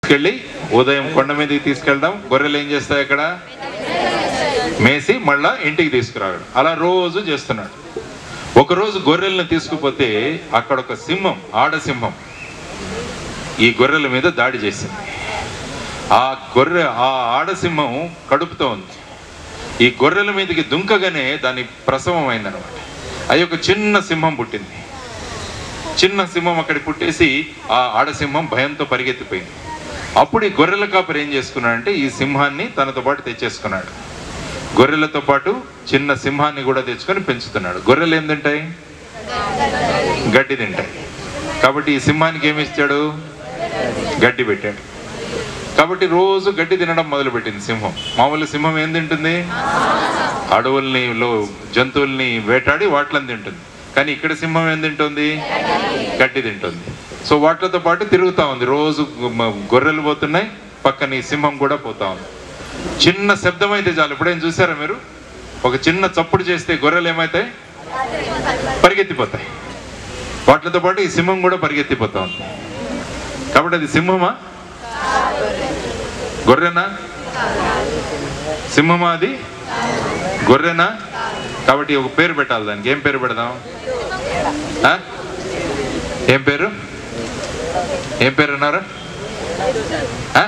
తీసుకెళ్ళి ఉదయం కొండ మీదకి తీసుకెళ్ళడం గొర్రెలు ఏం చేస్తాయి అక్కడ మేసి మళ్ళా ఇంటికి తీసుకురావడం అలా రోజు చేస్తున్నాడు ఒకరోజు గొర్రెల్ని తీసుకుపోతే అక్కడ ఒక సింహం ఆడసింహం ఈ గొర్రెల మీద దాడి చేసింది ఆ గొర్రె ఆ ఆడసింహం కడుపుతో ఉంది ఈ గొర్రెల మీదకి దుంకగానే దాని ప్రసవం అయిందనమాట అది ఒక చిన్న సింహం పుట్టింది చిన్న సింహం అక్కడ పుట్టేసి ఆ ఆడసింహం భయంతో పరిగెత్తిపోయింది అప్పుడు ఈ గొర్రెల కాపరి ఏం చేసుకున్నాడంటే ఈ సింహాన్ని తనతో పాటు తెచ్చేసుకున్నాడు గొర్రెలతో పాటు చిన్న సింహాన్ని కూడా తెచ్చుకొని పెంచుతున్నాడు గొర్రెలు ఏం తింటాయి గడ్డి తింటాయి కాబట్టి ఈ సింహానికి ఏమి ఇచ్చాడు గడ్డి పెట్టాడు కాబట్టి రోజు గడ్డి తినడం మొదలుపెట్టింది సింహం మామూలు సింహం ఏం తింటుంది అడవుల్ని లో జంతువుల్ని వేటాడి వాటిని తింటుంది కానీ ఇక్కడ సింహం ఏం తింటుంది గడ్డి తింటుంది సో వాటితో పాటు తిరుగుతా ఉంది రోజు మ- గొర్రెలు పోతున్నాయి పక్కన ఈ సింహం కూడా పోతా ఉంది చిన్న శబ్దం అయితే చాలు ఇప్పుడేం చూసారా మీరు ఒక చిన్న చప్పుడు చేస్తే గొర్రెలు ఏమవుతాయి పరిగెత్తిపోతాయి వాటితో పాటు ఈ సింహం కూడా పరిగెత్తిపోతా ఉంది కాబట్టి అది సింహమా గొర్రెనా సింహమా అది గొర్రెనా కాబట్టి ఒక పేరు పెట్టాలి దానికి ఏం పేరు పెడదాం ఆ? ఏం పేరు ఏం పేరు అన్నారు ఆ?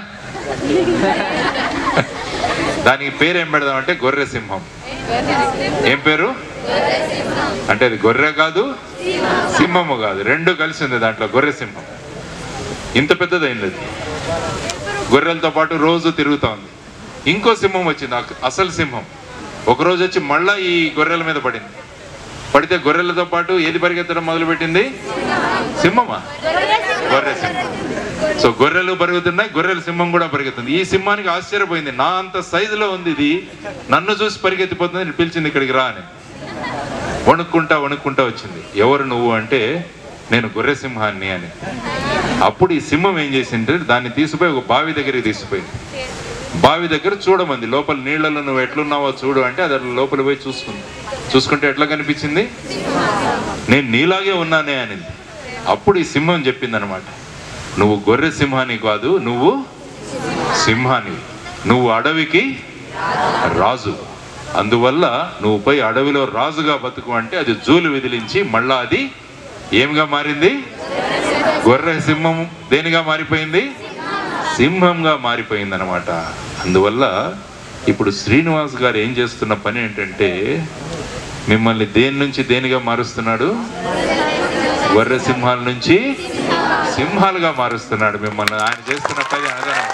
దానికి పేరు ఏం పెడదాం అంటే గొర్రె సింహం ఏం పేరు అంటే అది గొర్రె కాదు సింహము కాదు రెండు కలిసి ఉంది దాంట్లో గొర్రె సింహం ఇంత పెద్దదైంది అది గొర్రెలతో పాటు రోజు తిరుగుతా ఉంది ఇంకో సింహం వచ్చింది అక- అసలు సింహం ఒక రోజు వచ్చి మళ్ళా ఈ గొర్రెల మీద పడింది పడితే గొర్రెలతో పాటు ఏది పరిగెత్తడం మొదలుపెట్టింది సింహమా గొర్రె సింహం సో గొర్రెలు పరుగుతున్నాయి గొర్రెల సింహం కూడా పరిగెత్తుంది ఈ సింహానికి ఆశ్చర్యపోయింది నా అంత సైజులో ఉంది ఇది నన్ను చూసి పరిగెత్తిపోతుంది నేను పిలిచింది ఇక్కడికి రా అని వణుక్కుంటా వణుక్కుంటా వచ్చింది ఎవరు నువ్వు అంటే నేను గొర్రె సింహాన్ని అని అప్పుడు ఈ సింహం ఏం చేసింటే దాన్ని తీసిపోయి ఒక బావి దగ్గరికి తీసిపోయింది బావి దగ్గర చూడమంది లోపల నీళ్ళలో నువ్వు ఎట్లున్నావో చూడు అంటే అది అట్లా లోపల పోయి చూసుకుంది చూసుకుంటే ఎట్లా కనిపించింది నేను నీలాగే ఉన్నానే అనింది అప్పుడు ఈ సింహం చెప్పింది అనమాట నువ్వు గొర్రె సింహాని కాదు నువ్వు సింహానివి నువ్వు అడవికి రాజు అందువల్ల నువ్వు పోయి అడవిలో రాజుగా బతుకు అంటే అది జూలు విదిలించి మళ్ళా అది ఏమిగా మారింది గొర్రె సింహం దేనిగా మారిపోయింది సింహంగా మారిపోయింది అనమాట అందువల్ల ఇప్పుడు శ్రీనివాస్ గారు ఏం చేస్తున్న పని ఏంటంటే మిమ్మల్ని దేని నుంచి దేనిగా మారుస్తున్నాడు గొర్రె సింహాల నుంచి సింహాలుగా మారుస్తున్నాడు మిమ్మల్ని ఆయన చేస్తున్న పని అదనమాట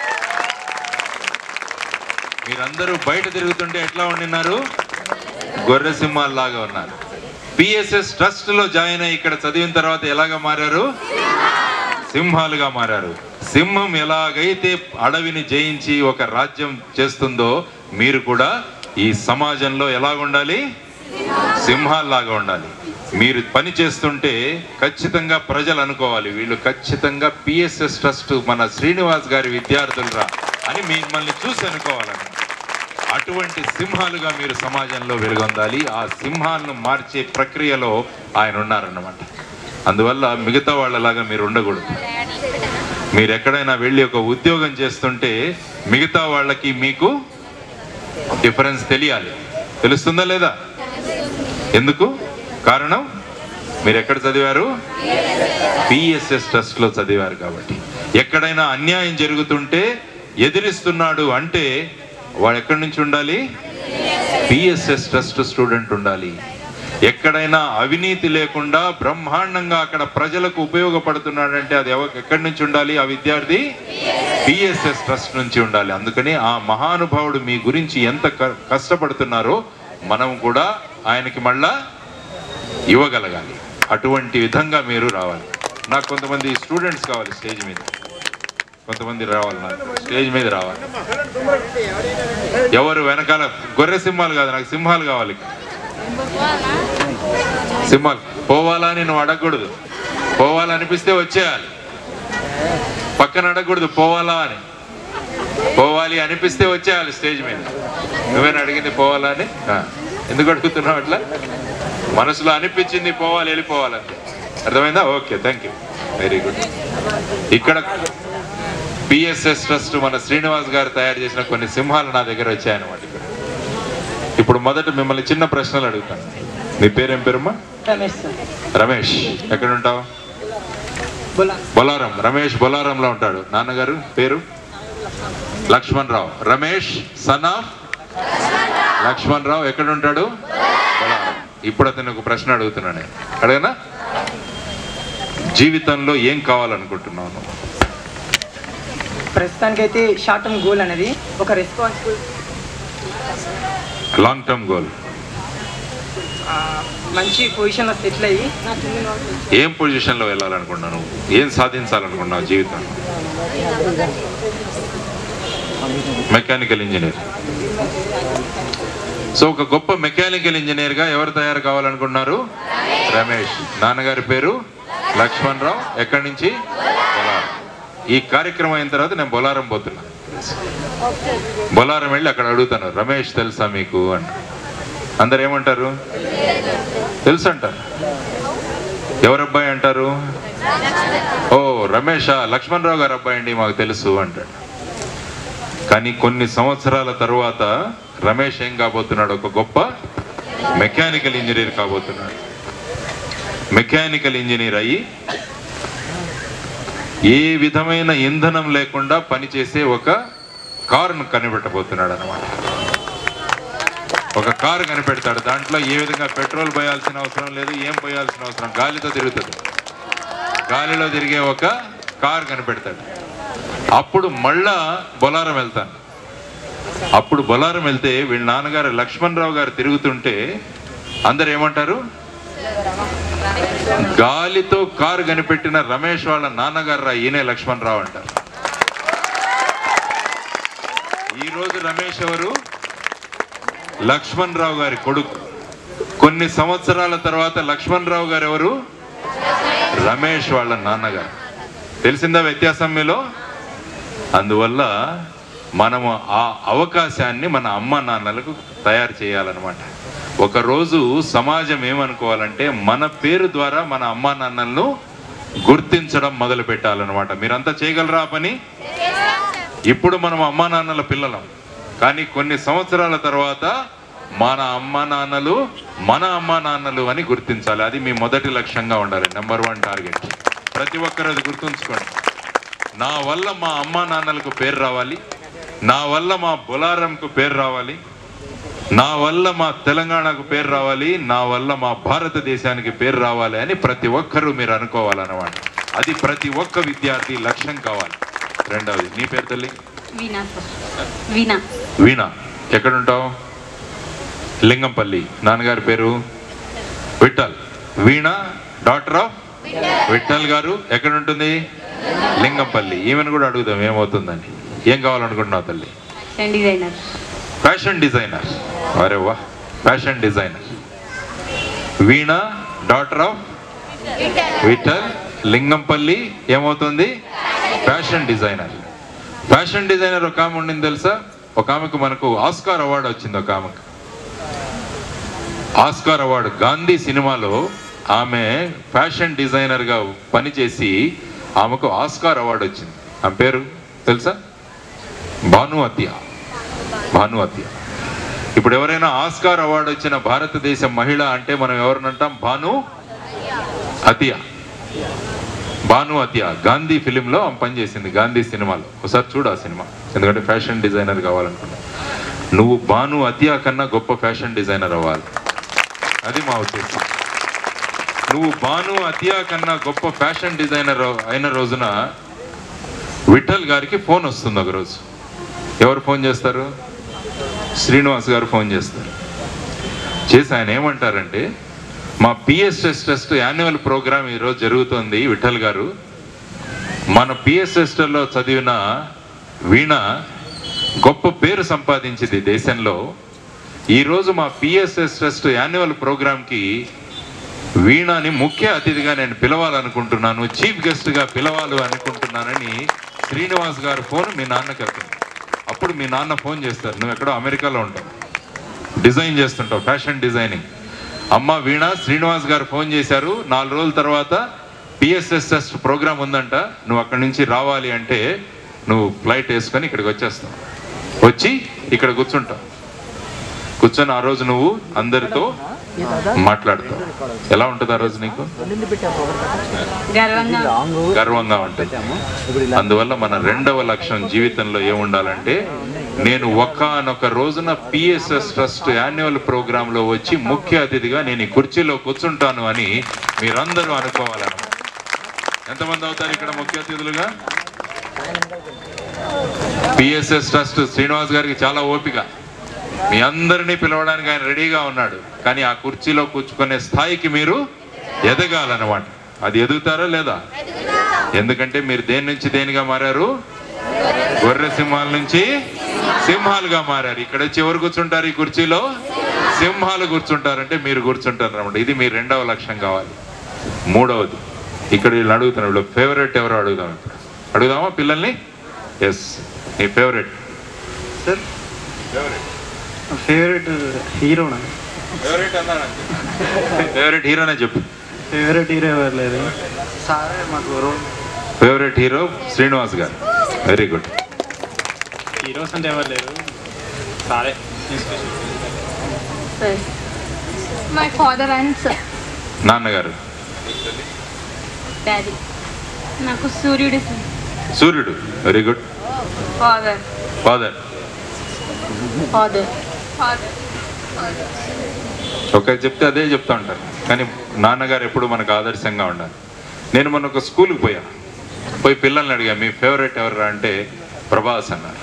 మీరందరూ బయట తిరుగుతుంటే ఎట్లా ఉండినారు గొర్రె సింహాల్లాగా ఉన్నారు పిఎస్ఎస్ ట్రస్ట్ లో జాయిన్ అయ్యి ఇక్కడ చదివిన తర్వాత ఎలాగా మారారు సింహాలుగా మారారు సింహం ఎలాగైతే అడవిని జయించి ఒక రాజ్యం చేస్తుందో మీరు కూడా ఈ సమాజంలో ఎలాగుండాలి సింహాల్లాగా ఉండాలి మీరు పని చేస్తుంటే ఖచ్చితంగా ప్రజలు అనుకోవాలి వీళ్ళు ఖచ్చితంగా పిఎస్ఎస్ ట్రస్ట్ మన శ్రీనివాస్ గారి విద్యార్థులరా అని మిమ్మల్ని చూసి అనుకోవాలని అటువంటి సింహాలుగా మీరు సమాజంలో వెలుగొందాలి ఆ సింహాలను మార్చే ప్రక్రియలో ఆయన ఉన్నారన్నమాట అందువల్ల మిగతా వాళ్ళలాగా మీరు ఉండకూడదు మీరు ఎక్కడైనా వెళ్ళి ఒక ఉద్యోగం చేస్తుంటే మిగతా వాళ్ళకి మీకు డిఫరెన్స్ తెలియాలి తెలుస్తుందా లేదా ఎందుకు కారణం మీరు ఎక్కడ చదివారు పిఎస్ఎస్ ట్రస్ట్ లో చదివారు కాబట్టి ఎక్కడైనా అన్యాయం జరుగుతుంటే ఎదిరిస్తున్నాడు అంటే వాడు ఎక్కడి నుంచి ఉండాలి పిఎస్ఎస్ ట్రస్ట్ స్టూడెంట్ ఉండాలి ఎక్కడైనా అవినీతి లేకుండా బ్రహ్మాండంగా అక్కడ ప్రజలకు ఉపయోగపడుతున్నాడంటే అది ఎవ- ఎక్కడి నుంచి ఉండాలి ఆ విద్యార్థి పిఎస్ఎస్ ట్రస్ట్ నుంచి ఉండాలి అందుకని ఆ మహానుభావుడు మీ గురించి ఎంత క- కష్టపడుతున్నారో మనం కూడా ఆయనకి మళ్ళా ఇవ్వగలగాలి అటువంటి విధంగా మీరు రావాలి నాకు కొంతమంది స్టూడెంట్స్ కావాలి స్టేజ్ మీద కొంతమంది రావాలి నాకు స్టేజ్ మీద రావాలి ఎవరు వెనకాల గొర్రె సింహాలు కాదు నాకు సింహాలు కావాలి సింహాలు పోవాలా అని నువ్వు అడగకూడదు పోవాలనిపిస్తే వచ్చేయాలి పక్కన అడగకూడదు పోవాలా అని పోవాలి అనిపిస్తే వచ్చేయాలి స్టేజ్ మీద నువ్వేనా అడిగింది పోవాలా అని ఆ. ఎందుకు అడుగుతున్నావు అట్లా మనసులో అనిపించింది పోవాలి వెళ్ళిపోవాలంటే అర్థమైందా okay thank you very good ఇక్కడ పిఎస్ఎస్ ట్రస్ట్ మన శ్రీనివాస్ గారు తయారు చేసిన కొన్ని సింహాలు నా దగ్గర వచ్చాయన్నమాట ఇక్కడ ఇప్పుడు మొదట మిమ్మల్ని చిన్న ప్రశ్నలు అడుగుతాను మీ పేరేం పేరమ్మా రమేష్ సార్ రమేష్ ఎక్కడ ఉంటావు బోలా బొలారం రమేష్ బొలారంలో ఉంటాడు నాన్నగారు పేరు లక్ష్మణ్ రావు రమేష్ సన్ ఆఫ్ లక్ష్మణ్ రావు ఎక్కడ ఉంటాడు బొలారం ఇప్పుడు అతను ఒక ప్రశ్న అడుగుతున్నాను నేను. అడగనా జీవితంలో ఏం కావాలనుకుంటున్నాను ప్రస్తుతానికైతే షార్ట్ టర్మ్ గోల్ అనేది ఒక రెస్పాన్సిబుల్ లాంగ్ టర్మ్ గోల్ మంచి పొజిషన్లో సెటిల్ అయ్యి నా చెందిన వాళ్ళు ఏం పొజిషన్ లో వెళ్ళాలనుకుంటున్నావు ఏం సాధించాలనుకుంటున్నావు జీవితం మెకానికల్ ఇంజనీర్ సో ఒక గొప్ప మెకానికల్ ఇంజనీర్ గా ఎవరు తయారు కావాలనుకుంటున్నారు రమేష్ నాన్నగారి పేరు లక్ష్మణ్ రావు ఎక్కడి నుంచి బొలారం ఈ కార్యక్రమం అయిన తర్వాత నేను బొలారం పోతున్నా బొలారం వెళ్ళి అక్కడ అడుగుతాను రమేష్ తెలుసా మీకు అంట అందరు ఏమంటారు తెలుసు అంటారు ఎవరు అబ్బాయి అంటారు ఓ రమేష్ లక్ష్మణ్ రావు గారు అబ్బాయి అండి మాకు తెలుసు అంటాడు కానీ కొన్ని సంవత్సరాల తరువాత రమేష్ ఏం కాబోతున్నాడు ఒక గొప్ప మెకానికల్ ఇంజనీర్ కాబోతున్నాడు మెకానికల్ ఇంజనీర్ అయ్యి ఏ విధమైన ఇంధనం లేకుండా పనిచేసే ఒక కారును కనిపెట్టబోతున్నాడు అనమాట ఒక కారు కనిపెడతాడు దాంట్లో ఏ విధంగా పెట్రోల్ పోయాల్సిన అవసరం లేదు ఏం పోయాల్సిన అవసరం గాలితో తిరుగుతుంది గాలిలో తిరిగే ఒక కారు కనిపెడతాడు అప్పుడు మళ్ళా బొలారం వెళ్తాను అప్పుడు బొలారం వెళ్తే వీళ్ళ నాన్నగారు లక్ష్మణ్ రావు గారు తిరుగుతుంటే అందరు ఏమంటారు గాలితో కారు కనిపెట్టిన రమేష్ వాళ్ళ నాన్నగారు రా ఈయనే లక్ష్మణ్ రావు అంటారు ఈ రోజు రమేష్ ఎవరు లక్ష్మణ్ రావు గారి కొడుకు కొన్ని సంవత్సరాల తర్వాత లక్ష్మణ్ రావు గారు ఎవరు రమేష్ వాళ్ళ నాన్నగారు తెలిసిందా వ్యత్యాసం మీలో అందువల్ల మనము ఆ అవకాశాన్ని మన అమ్మ నాన్నలకు తయారు చేయాలన్నమాట ఒకరోజు సమాజం ఏమనుకోవాలంటే మన పేరు ద్వారా మన అమ్మా నాన్నలను గుర్తించడం మొదలు పెట్టాలన్నమాట మీరంతా చేయగలరా ఆ పని ఇప్పుడు మనం అమ్మా నాన్నల పిల్లలం కానీ కొన్ని సంవత్సరాల తర్వాత మన అమ్మ నాన్నలు మన అమ్మ నాన్నలు అని గుర్తించాలి అది మీ మొదటి లక్ష్యంగా ఉండాలి నెంబర్ వన్ టార్గెట్ ప్రతి ఒక్కరు అది గుర్తుంచుకోండి నా వల్ల మా అమ్మ నాన్నలకు పేరు రావాలి నా వల్ల మా బొలారంకు పేరు రావాలి నా వల్ల మా తెలంగాణకు పేరు రావాలి నా వల్ల మా భారతదేశానికి పేరు రావాలి అని ప్రతి ఒక్కరూ మీరు అనుకోవాలన్నమాట అది ప్రతి ఒక్క విద్యార్థి లక్ష్యం కావాలి రెండవది నీ పేరు తల్లి వీణా సార్ వీణా వీణ ఎక్కడుంటావు లింగంపల్లి నాన్నగారి పేరు విఠల్ వీణ డాక్టర్ ఆఫ్ విఠల్ గారు ఎక్కడుంటుంది లింగంపల్లి ఈమెను కూడా అడుగుదాం ఏమవుతుందని ఏం కావాలనుకుంటున్నావు తల్లి ఫ్యాషన్ డిజైనర్ ఫ్యాషన్ డిజైనర్ అరే వా fashion designer Veena daughter of Vithal Lingampalli ఏమవుతుంది ఫ్యాషన్ డిజైనర్ ఫ్యాషన్ డిజైనర్ ఒక ఆమె ఉండింది తెలుసా ఒక ఆమెకు మనకు ఆస్కార్ అవార్డు వచ్చింది ఒక ఆమెకు ఆస్కార్ అవార్డు గాంధీ సినిమాలో ఆమె ఫ్యాషన్ డిజైనర్ గా పనిచేసి ఆమెకు ఆస్కార్ అవార్డు వచ్చింది ఆమె పేరు తెలుసా భానువత్య భానువత్య ఇప్పుడు ఎవరైనా ఆస్కార్ అవార్డు వచ్చిన భారతదేశ మహిళ అంటే మనం ఎవరినంటాం భాను అతియా భాను అతియా గాంధీ ఫిలింలో ఆమె పనిచేసింది గాంధీ సినిమాలో ఒకసారి చూడు ఆ సినిమా ఎందుకంటే ఫ్యాషన్ డిజైనర్ కావాలనుకున్నా నువ్వు భాను అతియా కన్నా గొప్ప ఫ్యాషన్ డిజైనర్ అవ్వాలి అది మా ఉద్దేశం నువ్వు భాను అతియా కన్నా గొప్ప ఫ్యాషన్ డిజైనర్ అయిన రోజున విఠల్ గారికి ఫోన్ వస్తుంది ఒక రోజు ఎవరు ఫోన్ చేస్తారు శ్రీనివాస్ గారు ఫోన్ చేస్తారు చేసి ఆయన ఏమంటారంటే మా పిఎస్ఎస్ టెస్ట్ యాన్యువల్ ప్రోగ్రామ్ ఈరోజు జరుగుతుంది విఠల్ గారు మన పిఎస్ఎస్ లో చదివిన వీణ గొప్ప పేరు సంపాదించింది దేశంలో ఈరోజు మా పిఎస్ఎస్ టెస్ట్ యాన్యువల్ ప్రోగ్రామ్కి వీణని ముఖ్య అతిథిగా నేను పిలవాలనుకుంటున్నాను చీఫ్ గెస్ట్గా పిలవాలి అనుకుంటున్నానని శ్రీనివాస్ గారు ఫోన్ మీ నాన్నకి వెళ్తుంది అప్పుడు మీ నాన్న ఫోన్ చేస్తారు నువ్వు ఎక్కడో అమెరికాలో ఉంటావు డిజైన్ చేస్తుంటావు ఫ్యాషన్ డిజైనింగ్ అమ్మ వీణ శ్రీనివాస్ గారు ఫోన్ చేశారు నాలుగు రోజుల తర్వాత పిఎస్ఎస్ టెస్ట్ ప్రోగ్రామ్ ఉందంట నువ్వు అక్కడి నుంచి రావాలి అంటే నువ్వు ఫ్లైట్ వేసుకొని ఇక్కడికి వచ్చేస్తావు వచ్చి ఇక్కడ కూర్చుంటావు కూర్చొని ఆ రోజు నువ్వు అందరితో మాట్లాడతావు ఎలా ఉంటుంది ఆ రోజు నీకు గర్వంగా గర్వంగా ఉంటుంది అందువల్ల మన రెండవ లక్ష్యం జీవితంలో ఏముండాలంటే నేను ఒకానొక రోజున పిఎస్ఎస్ ట్రస్ట్ యాన్యువల్ ప్రోగ్రామ్ లో వచ్చి ముఖ్య అతిథిగా నేను ఈ కుర్చీలో కూర్చుంటాను అని మీరందరూ అనుకోవాలన్నమాట ఎంతమంది అవుతారు ఇక్కడ ముఖ్య అతిథులుగా పిఎస్ఎస్ ట్రస్ట్ శ్రీనివాస్ గారికి చాలా ఓపిక మీ అందరినీ పిలవడానికి ఆయన రెడీగా ఉన్నాడు కానీ ఆ కుర్చీలో కూర్చుకునే స్థాయికి మీరు ఎదగాలన్నమాట అది ఎదుగుతారా లేదా ఎందుకంటే మీరు దేని నుంచి దేనిగా మారారు గొర్రె సింహాల నుంచి సింహాలుగా మారారు ఇక్కడ వచ్చి ఎవరు కూర్చుంటారు ఈ కుర్చీలో సింహాలు కూర్చుంటారంటే మీరు కూర్చుంటారు అనమాట ఇది మీ రెండవ లక్ష్యం కావాలి మూడవది ఇక్కడ వీళ్ళు అడుగుతున్నారు వీళ్ళు ఫేవరెట్ ఎవరో అడుగుదాం ఇప్పుడు అడుగుదామా పిల్లల్ని ఎస్ నీ ఫేవరెట్ సార్ ఫేవరెట్ హీరోనా ఫేవరెట్ ఫేవరెట్ హీరోనే చెప్పు ఫేవరెట్ హీరో ఎవరు లేదు సార్ మాకు రోల్ ఫేవరెట్ హీరో శ్రీనివాస్ గారు వెరీ గుడ్ హీరోస్ అంటే ఎవరు లేరు సారే sir my father and sir నాన్నగారు డాడీ నాకు సూర్యుడు సార్ సూర్యుడు very good father father father father ఒక చెప్తే అదే చెప్తా ఉంటారు కానీ నాన్నగారు ఎప్పుడు మనకు ఆదర్శంగా ఉండాలి నేను మొన్న ఒక స్కూల్కి పోయా పోయి పిల్లల్ని అడిగా మీ ఫేవరెట్ ఎవరు అంటే ప్రభాస్ అన్నారు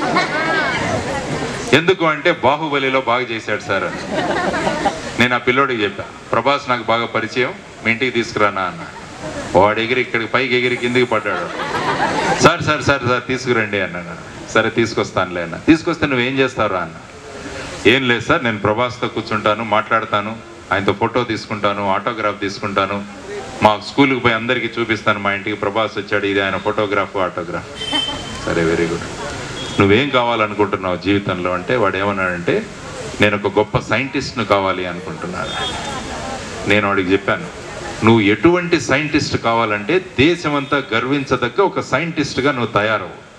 ఎందుకు అంటే బాహుబలిలో బాగా చేశాడు సార్ అని నేను ఆ పిల్లోడికి చెప్పా ప్రభాస్ నాకు బాగా పరిచయం మీ ఇంటికి తీసుకురానా అన్న వాడు ఎగిరి ఇక్కడికి పైకి ఎగిరి కిందికి పడ్డాడు సార్ సార్ సార్ సార్ తీసుకురండి అన్నాడు సరే తీసుకొస్తానులే అన్న తీసుకొస్తే నువ్వేం చేస్తావురా అన్న ఏం లేదు సార్ నేను ప్రభాస్తో కూర్చుంటాను మాట్లాడతాను ఆయనతో ఫోటో తీసుకుంటాను ఆటోగ్రాఫ్ తీసుకుంటాను మా స్కూల్కి పోయి అందరికీ చూపిస్తాను మా ఇంటికి ప్రభాస్ వచ్చాడు ఇది ఆయన ఫోటోగ్రాఫ్ ఆటోగ్రాఫ్ సరే వెరీ గుడ్ నువ్వేం కావాలనుకుంటున్నావు జీవితంలో అంటే వాడు ఏమన్నాడంటే నేను ఒక గొప్ప సైంటిస్ట్ను కావాలి అనుకుంటున్నాను నేను వాడికి చెప్పాను నువ్వు ఎటువంటి సైంటిస్ట్ కావాలంటే దేశమంతా గర్వించదగ్గ ఒక సైంటిస్ట్గా నువ్వు తయారవు